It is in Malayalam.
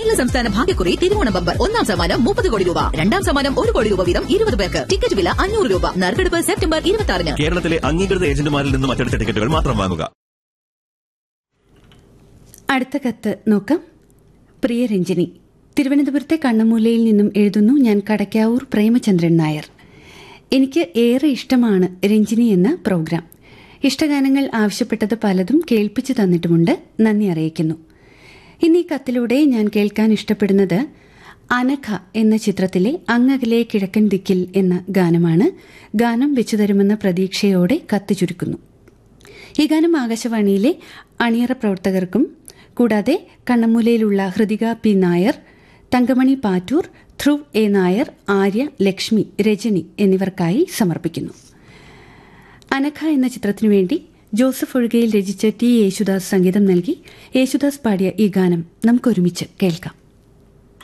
കേരള സംസ്ഥാന ഭാഗ്യക്കുറി തിരുവോണ ബമ്പർ ഒന്നാം സമ്മാനം മുപ്പത് കോടി രൂപ രണ്ടാം സമ്മാനം ഒരു കോടി രൂപ വീതം ഇരുപത് പേർക്ക് ടിക്കറ്റ് വില അഞ്ഞൂറ് രൂപ നറുക്കെടുപ്പ് സെപ്റ്റംബർ ഇരുപത്തി ആറിന് കേരളത്തിലെ അംഗീകൃത ഏജന്റുമാരിൽ നിന്നും മറ്റെടുത്ത ടിക്കറ്റുകൾ മാത്രം വാങ്ങുക അടുത്ത കത്ത് നോക്കാം പ്രിയ രഞ്ജിനി തിരുവനന്തപുരത്തെ കണ്ണമൂലയിൽ നിന്നും എഴുതുന്നു ഞാൻ കടക്കാവൂർ പ്രേമചന്ദ്രൻ നായർ എനിക്ക് ഏറെ ഇഷ്ടമാണ് രഞ്ജിനി എന്ന പ്രോഗ്രാം ഇഷ്ടഗാനങ്ങൾ ആവശ്യപ്പെട്ടത് പലതും കേൾപ്പിച്ചു തന്നിട്ടുമുണ്ട് നന്ദി അറിയിക്കുന്നു ഇന്ന് ഈ കത്തിലൂടെ ഞാൻ കേൾക്കാൻ ഇഷ്ടപ്പെടുന്നത് അനഘ എന്ന ചിത്രത്തിലെ അങ്ങകലെ കിഴക്കൻ ദിക്കിൽ എന്ന ഗാനമാണ് ഗാനം വെച്ചു തരുമെന്ന പ്രതീക്ഷയോടെ കത്ത് ചുരുക്കുന്നു ഈ ഗാനം ആകാശവാണിയിലെ അണിയറ പ്രവർത്തകർക്കും കൂടാതെ കണ്ണമൂലയിലുള്ള ഹൃദിക പി നായർ തങ്കമണി പാറ്റൂർ ധ്രുവ് എ നായർ ആര്യ ലക്ഷ്മി രജനി എന്നിവർക്കായി സമർപ്പിക്കുന്നു അനഘ എന്ന ചിത്രത്തിനു വേണ്ടി ജോസഫ് ഒഴുകയിൽ രചിച്ച ടി യേശുദാസ് സംഗീതം നൽകി യേശുദാസ് പാടിയ ഈ ഗാനം നമുക്കൊരുമിച്ച് കേൾക്കാം